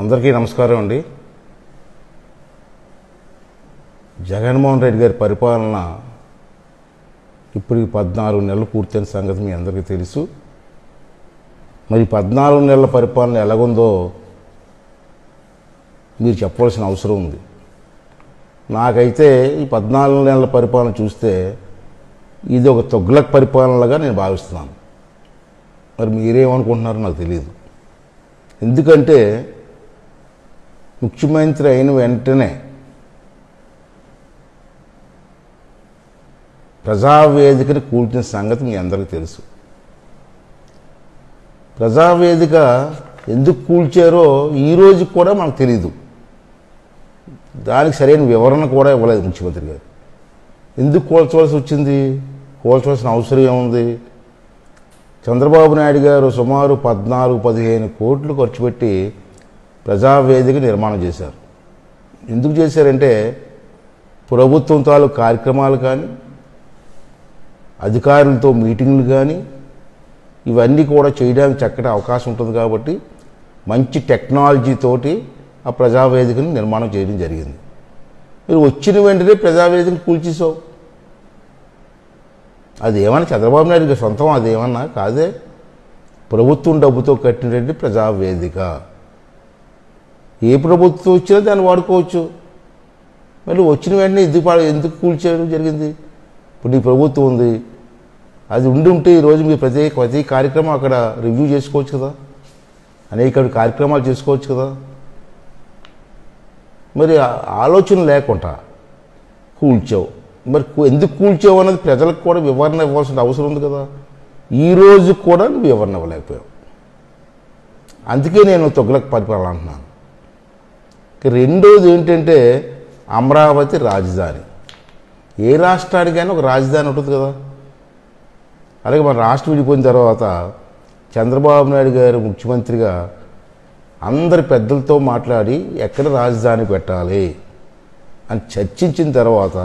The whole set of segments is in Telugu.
అందరికీ నమస్కారం అండి జగన్మోహన్ రెడ్డి గారి పరిపాలన ఇప్పుడు ఈ పద్నాలుగు నెలలు పూర్తయిన సంగతి మీ అందరికీ తెలుసు మరి పద్నాలుగు నెలల పరిపాలన ఎలాగుందో మీరు చెప్పవలసిన అవసరం ఉంది నాకైతే ఈ పద్నాలుగు నెలల పరిపాలన చూస్తే ఇది ఒక తొగ్లక్ పరిపాలనగా నేను భావిస్తున్నాను మరి మీరేమనుకుంటున్నారో నాకు తెలియదు ఎందుకంటే ముఖ్యమంత్రి అయిన వెంటనే ప్రజావేదికని కూల్చిన సంగతి మీ అందరికీ తెలుసు ప్రజావేదిక ఎందుకు కూల్చారో ఈ రోజు కూడా మనకు తెలియదు దానికి సరైన వివరణ కూడా ఇవ్వలేదు ముఖ్యమంత్రి గారు ఎందుకు కూల్చవలసి వచ్చింది కూల్చవలసిన అవసరం ఏముంది చంద్రబాబు నాయుడు గారు సుమారు పద్నాలుగు పదిహేను కోట్లు ఖర్చు పెట్టి ప్రజావేదిక నిర్మాణం చేశారు ఎందుకు చేశారంటే ప్రభుత్వం తాలూకు కార్యక్రమాలు కానీ అధికారులతో మీటింగ్లు కానీ ఇవన్నీ కూడా చేయడానికి చక్కటి అవకాశం ఉంటుంది కాబట్టి మంచి టెక్నాలజీ తోటి ఆ ప్రజావేదికను నిర్మాణం చేయడం జరిగింది మీరు వచ్చిన వెంటనే ప్రజావేదికను కూల్చేసావు అది ఏమన్నా చంద్రబాబు నాయుడు గారి సొంతం అదేమన్నా కాదే ప్రభుత్వం డబ్బుతో కట్టినటువంటి ప్రజావేదిక ఏ ప్రభుత్వం వచ్చినా దాన్ని వాడుకోవచ్చు మళ్ళీ వచ్చిన వెంటనే ఎందుకు పా- ఎందుకు కూల్చేయడం జరిగింది ఇప్పుడు నీ ప్రభుత్వం ఉంది అది ఉండి ఉంటే ఈరోజు మీరు ప్రతి ప్రతి కార్యక్రమం అక్కడ రివ్యూ చేసుకోవచ్చు కదా అనేక కార్యక్రమాలు చేసుకోవచ్చు కదా మరి ఆ ఆలోచన లేకుండా కూల్చావు మరి కూ- ఎందుకు కూల్చావు అన్నది ప్రజలకు కూడా వివరణ ఇవ్వాల్సిన అవసరం ఉంది కదా ఈ రోజు కూడా నువ్వు వివరణ ఇవ్వలేకపోయావు అందుకే నేను తొగ్గులకు పరిపాలన అంటున్నాను ఇక రెండోది ఏంటంటే అమరావతి రాజధాని ఏ రాష్ట్రానికైనా ఒక రాజధాని ఉంటుంది కదా అలాగే మన రాష్ట్రం విడిపోయిన తర్వాత చంద్రబాబు నాయుడు గారు ముఖ్యమంత్రిగా అందరి పెద్దలతో మాట్లాడి ఎక్కడ రాజధాని పెట్టాలి అని చర్చించిన తర్వాత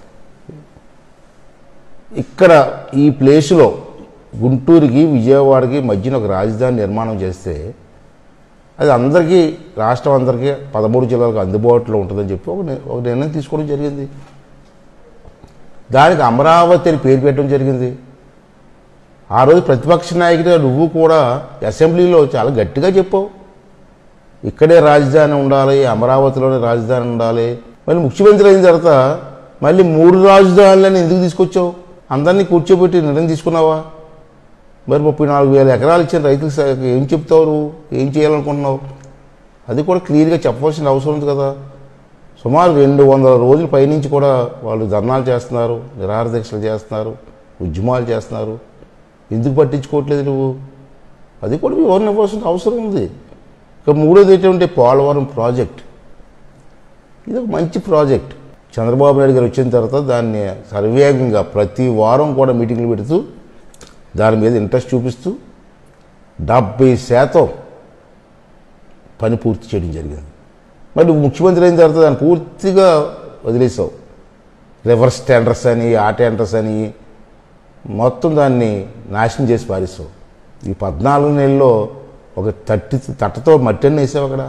ఇక్కడ ఈ ప్లేసులో గుంటూరుకి విజయవాడకి మధ్యన ఒక రాజధాని నిర్మాణం చేస్తే అది అందరికీ రాష్ట్రం అందరికీ పదమూడు జిల్లాలకు అందుబాటులో ఉంటుందని చెప్పి ఒక ని- ఒక నిర్ణయం తీసుకోవడం జరిగింది దానికి అమరావతి అని పేరు పెట్టడం జరిగింది ఆ రోజు ప్రతిపక్ష నాయకుడిగా నువ్వు కూడా అసెంబ్లీలో చాలా గట్టిగా చెప్పావు ఇక్కడే రాజధాని ఉండాలి అమరావతిలోనే రాజధాని ఉండాలి మళ్ళీ ముఖ్యమంత్రి అయిన తర్వాత మళ్ళీ మూడు రాజధానులను ఎందుకు తీసుకొచ్చావు అందరినీ కూర్చోబెట్టి నిర్ణయం తీసుకున్నావా మరి ముప్పై నాలుగు వేల ఎకరాలు ఇచ్చిన రైతులకు స- ఏం చెప్తావు నువ్వు ఏం చేయాలనుకుంటున్నావు అది కూడా క్లియర్గా చెప్పవలసిన అవసరం ఉంది కదా సుమారు రెండు వందల రోజుల పైనుంచి కూడా వాళ్ళు ధర్నాలు చేస్తున్నారు నిరాహార దీక్షలు చేస్తున్నారు ఉద్యమాలు చేస్తున్నారు ఎందుకు పట్టించుకోవట్లేదు నువ్వు అది కూడా వివరణ ఇవ్వాల్సిన అవసరం ఉంది ఇక మూడోది ఏంటంటే పోలవరం ప్రాజెక్ట్ ఇది ఒక మంచి ప్రాజెక్ట్ చంద్రబాబు నాయుడు గారు వచ్చిన తర్వాత దాన్ని సర్వేగంగా ప్రతి వారం కూడా మీటింగ్లు పెడుతూ దాని మీద ఇంట్రెస్ట్ చూపిస్తూ డెబ్బై శాతం పని పూర్తి చేయడం జరిగింది మరి నువ్వు ముఖ్యమంత్రి అయిన తర్వాత దాన్ని పూర్తిగా వదిలేసావు రివర్స్ టెండర్స్ అని ఆ టెండర్స్ అని మొత్తం దాన్ని నాశనం చేసి పారేసావు ఈ పద్నాలుగు నెలల్లో ఒక తట్టి తట్టతో మట్టి అన్ని వేసావు అక్కడ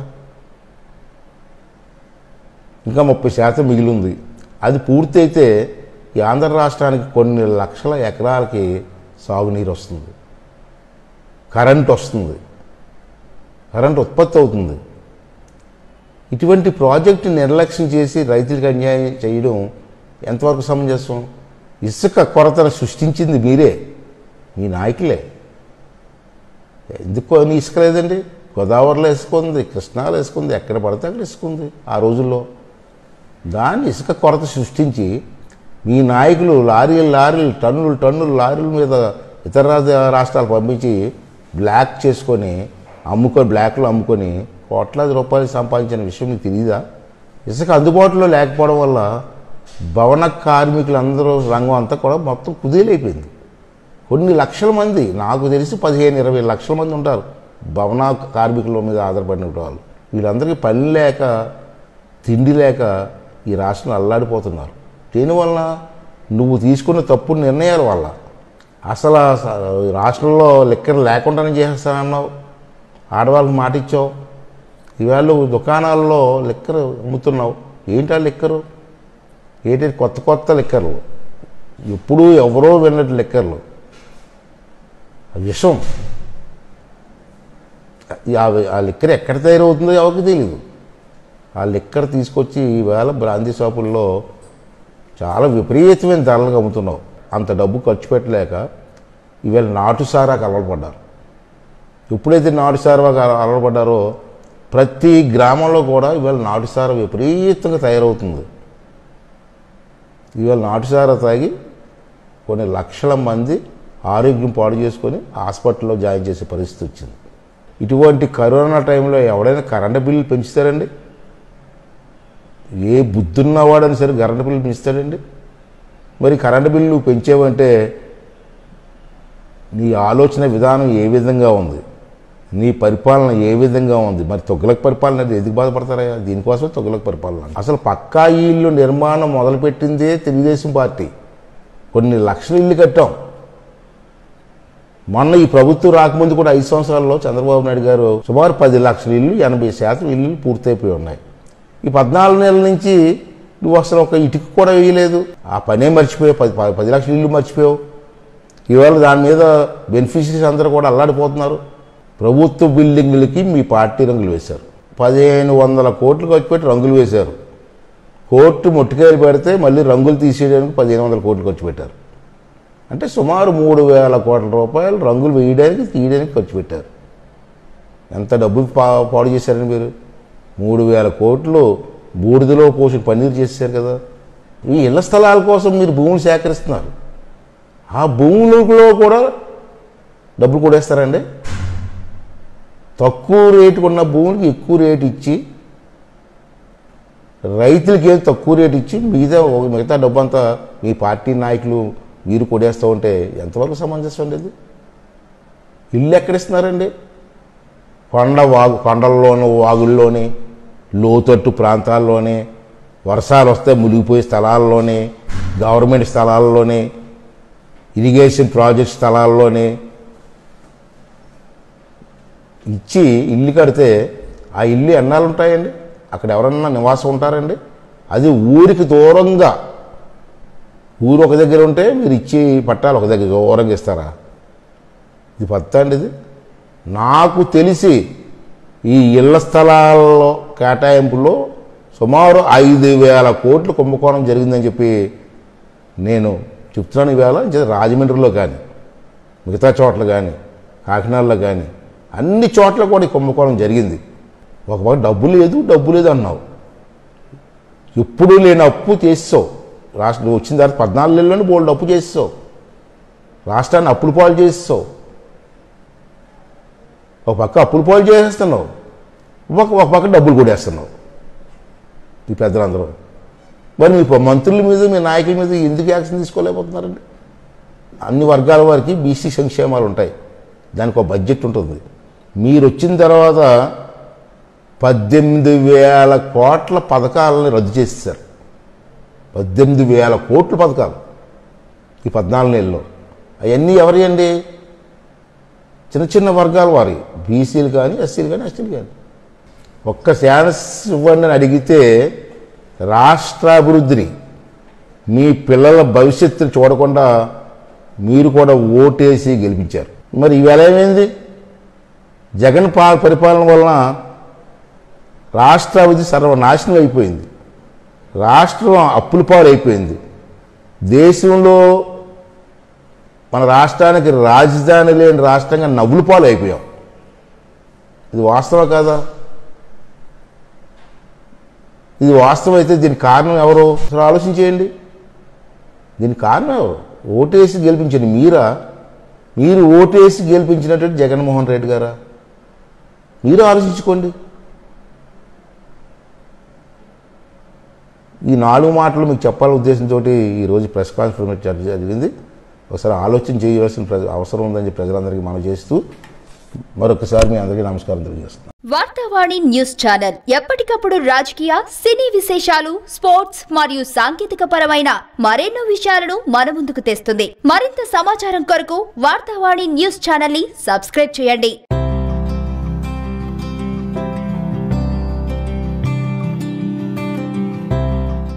ఇంకా ముప్పై శాతం మిగిలి ఉంది అది పూర్తయితే ఈ ఆంధ్ర రాష్ట్రానికి కొన్ని లక్షల ఎకరాలకి సాగునీరు వస్తుంది కరెంట్ వస్తుంది కరెంట్ ఉత్పత్తి అవుతుంది ఇటువంటి ప్రాజెక్టు నిర్లక్ష్యం చేసి రైతులకు అన్యాయం చేయడం ఎంతవరకు సమంజసం ఇసుక కొరతను సృష్టించింది మీరే మీ నాయకులే ఎందుకు అని ఇసుక లేదండి గోదావరిలో ఇసుక ఉంది కృష్ణాలో ఇసుక ఉంది ఎక్కడ పడితే అక్కడ ఇసుక ఉంది ఆ రోజుల్లో దాన్ని ఇసుక కొరత సృష్టించి మీ నాయకులు లారీలు లారీలు టన్నులు టన్నులు లారీల మీద ఇతర రాజ- రాష్ట్రాలు పంపించి బ్లాక్ చేసుకొని అమ్ముకొని బ్లాక్లో అమ్ముకొని కోట్లాది రూపాయలు సంపాదించిన విషయం మీకు తెలియదా ఇసుక అందుబాటులో లేకపోవడం వల్ల భవన కార్మికులందరూ రంగం అంతా కూడా మొత్తం కుదేలైపోయింది కొన్ని లక్షల మంది నాకు తెలిసి పదిహేను ఇరవై లక్షల మంది ఉంటారు భవన కార్మికుల మీద ఆధారపడిన వాళ్ళు వీళ్ళందరికీ పని లేక తిండి లేక ఈ రాష్ట్రం అల్లాడిపోతున్నారు దీనివల్ల నువ్వు తీసుకున్న తప్పుడు నిర్ణయాల వల్ల అసలు ఆ స- రాష్ట్రంలో లెక్కలు లేకుండానే చేసేస్తానన్నావు ఆడవాళ్ళకి మాట ఇచ్చావు ఈవేళ దుకాణాల్లో లిక్కర్ అమ్ముతున్నావు ఏంటి ఆ లిక్కరు ఏంటి కొత్త కొత్త లిక్కర్లు ఎప్పుడూ ఎవరో విన్నట్టు లిక్కర్లు ఆ విషం ఆ- ఆ లిక్కర్ ఎక్కడ తయారవుతుందో ఎవరికి తెలియదు ఆ లిక్కర్ తీసుకొచ్చి ఈవేళ బ్రాందీ షాపుల్లో చాలా విపరీతమైన ధరలకు అమ్ముతున్నావు అంత డబ్బు ఖర్చు పెట్టలేక ఈవేళ నాటు సారాకు అలవాటుపడ్డారు ఎప్పుడైతే నాటు సారాకు అల- అలవాటుపడ్డారో ప్రతి గ్రామంలో కూడా ఇవాళ నాటు సారా విపరీతంగా తయారవుతుంది ఇవాళ నాటు సారా తాగి కొన్ని లక్షల మంది ఆరోగ్యం పాడు చేసుకొని హాస్పిటల్లో జాయిన్ చేసే పరిస్థితి వచ్చింది ఇటువంటి కరోనా టైంలో ఎవడైనా కరెంటు బిల్లు పెంచుతారండి ఏ బుద్ధున్నవాడని సరే కరెంటు బిల్లు పెంచుతాడండి మరి కరెంటు బిల్లు పెంచేవంటే నీ ఆలోచన విధానం ఏ విధంగా ఉంది నీ పరిపాలన ఏ విధంగా ఉంది మరి తొగ్గులకు పరిపాలన అంటే ఎందుకు బాధపడతారా దీనికోసం తొగ్గులకు పరిపాలన అసలు పక్కా ఇల్లు నిర్మాణం మొదలుపెట్టిందే తెలుగుదేశం పార్టీ కొన్ని లక్షల ఇల్లు కట్టాం మొన్న ఈ ప్రభుత్వం రాకముందు కూడా ఐదు సంవత్సరాల్లో చంద్రబాబు నాయుడు గారు సుమారు పది లక్షల ఇల్లు ఎనభై శాతం ఇల్లు పూర్తయిపోయి ఉన్నాయి ఈ పద్నాలుగు నెలల నుంచి నువ్వు అసలు ఒక ఇటుక కూడా వేయలేదు ఆ పనే మర్చిపోయావు పది పది- పది లక్షల ఇల్లు మర్చిపోయావు ఇవాళ దాని మీద బెనిఫిషరీస్ అందరూ కూడా అల్లాడిపోతున్నారు ప్రభుత్వ బిల్డింగులకి మీ పార్టీ రంగులు వేశారు పదిహేను వందల కోట్లు ఖర్చు పెట్టి రంగులు వేశారు కోర్టు ముట్టుకాయలు పెడితే మళ్ళీ రంగులు తీసేయడానికి పదిహేను వందల కోట్లు ఖర్చు పెట్టారు అంటే సుమారు మూడు వేల కోట్ల రూపాయలు రంగులు వేయడానికి తీయడానికి ఖర్చు పెట్టారు ఎంత డబ్బు పా పాడు చేశారండి మీరు మూడు వేల కోట్లు బూడిదలో పోసి పన్నీరు చేశారు కదా ఈ ఇళ్ల స్థలాల కోసం మీరు భూములు సేకరిస్తున్నారు ఆ భూములలో కూడా డబ్బులు కూడా ఇస్తారండి తక్కువ రేటుకు ఉన్న భూములకి ఎక్కువ రేటు ఇచ్చి రైతులకి ఏం తక్కువ రేటు ఇచ్చి మిగతా ఒక- మిగతా డబ్బు అంతా మీ పార్టీ నాయకులు వీరు కొడేస్తూ ఉంటే ఎంతవరకు సమంజసం అండి ఇది ఇల్లు ఎక్కడిస్తున్నారండి కొండ వాగు కొండల్లోనూ వాగుల్లోని లోతట్టు ప్రాంతాల్లోనే వర్షాలు వస్తే మునిగిపోయే స్థలాల్లోనే గవర్నమెంట్ స్థలాల్లోనే ఇరిగేషన్ ప్రాజెక్ట్ స్థలాల్లోనే ఇచ్చి ఇల్లు కడితే ఆ ఇల్లు ఎన్నాళ్ళు ఉంటాయండి అక్కడ ఎవరన్నా నివాసం ఉంటారండి అది ఊరికి దూరంగా ఊరు ఒక దగ్గర ఉంటే మీరు ఇచ్చి పట్టాలు ఒక దగ్గర దూరంగా ఇస్తారా ఇది పత్తా అండి ఇది నాకు తెలిసి ఈ ఇళ్ల స్థలాల్లో కేటాయింపులో సుమారు ఐదు వేల కోట్లు కుంభకోణం జరిగిందని చెప్పి నేను చెప్తున్నాను ఈవేళ ఇంక రాజమండ్రిలో కానీ మిగతా చోట్ల కానీ కాకినాడలో కానీ అన్ని చోట్ల కూడా ఈ కుంభకోణం జరిగింది ఒక పక్క డబ్బు లేదు డబ్బు లేదు అన్నావు ఎప్పుడూ లేని అప్పు చేసావు రాష్ట్రం వచ్చిన తర్వాత పద్నాలుగు నెలల్లోనే బోల్డ్ అప్పు చేసావు రాష్ట్రాన్ని అప్పులు పాలు చేసావు ఒక పక్క అప్పులు పాలు చేసేస్తున్నావు ఒక ఒక పక్క డబ్బులు కొడేస్తున్నావు ఈ పెద్దలందరూ మరి మీ మంత్రుల మీద మీ నాయకుల మీద ఎందుకు యాక్షన్ తీసుకోలేకపోతున్నారండి అన్ని వర్గాల వారికి బీసీ సంక్షేమాలు ఉంటాయి దానికి ఒక బడ్జెట్ ఉంటుంది మీరు వచ్చిన తర్వాత పద్దెనిమిది వేల కోట్ల పథకాలని రద్దు చేసేసారు పద్దెనిమిది వేల కోట్ల పథకాలు ఈ పద్నాలుగు నెలల్లో అవన్నీ ఎవరి అండి చిన్న చిన్న వర్గాల వారి బీసీలు కానీ ఎస్సీలు కానీ ఎస్టీలు కానీ ఒక్క ఛాన్స్ ఇవ్వండి అని అడిగితే రాష్ట్ర అభివృద్ధిని మీ పిల్లల భవిష్యత్తును చూడకుండా మీరు కూడా ఓటేసి గెలిపించారు మరి ఈవేళ ఏమైంది జగన్ పా పరిపాలన వలన రాష్ట్ర అభివృద్ధి సర్వనాశనం అయిపోయింది రాష్ట్రం అప్పుల పాలు అయిపోయింది దేశంలో మన రాష్ట్రానికి రాజధాని లేని రాష్ట్రంగా నవ్వుల పాలు అయిపోయాం ఇది వాస్తవం కాదా ఇది వాస్తవం అయితే దీనికి కారణం ఎవరు అసలు ఆలోచించేయండి దీనికి కారణం ఎవరు ఓటేసి గెలిపించండి మీరా మీరు ఓటేసి గెలిపించినటువంటి జగన్మోహన్ రెడ్డి గారా మీరు ఆలోచించుకోండి ఈ నాలుగు మాటలు మీకు చెప్పాలనే ఉద్దేశంతో ఈరోజు ప్రెస్ కాన్ఫరెన్స్ జరి- జరిగింది ఒకసారి ఆలోచన చేయవలసిన ప్ర- అవసరం ఉందని చెప్పి ప్రజలందరికీ మనం చేస్తూ మరొకసారి మీ అందరికీ నమస్కారం తెలియజేస్తున్నాను వార్తావాణి న్యూస్ ఛానల్ ఎప్పటికప్పుడు రాజకీయ సినీ విశేషాలు స్పోర్ట్స్ మరియు సాంకేతిక పరమైన మరెన్నో విషయాలను మన ముందుకు తెస్తుంది మరింత సమాచారం కొరకు వార్తావాణి న్యూస్ ఛానల్ ని సబ్స్క్రైబ్ చేయండి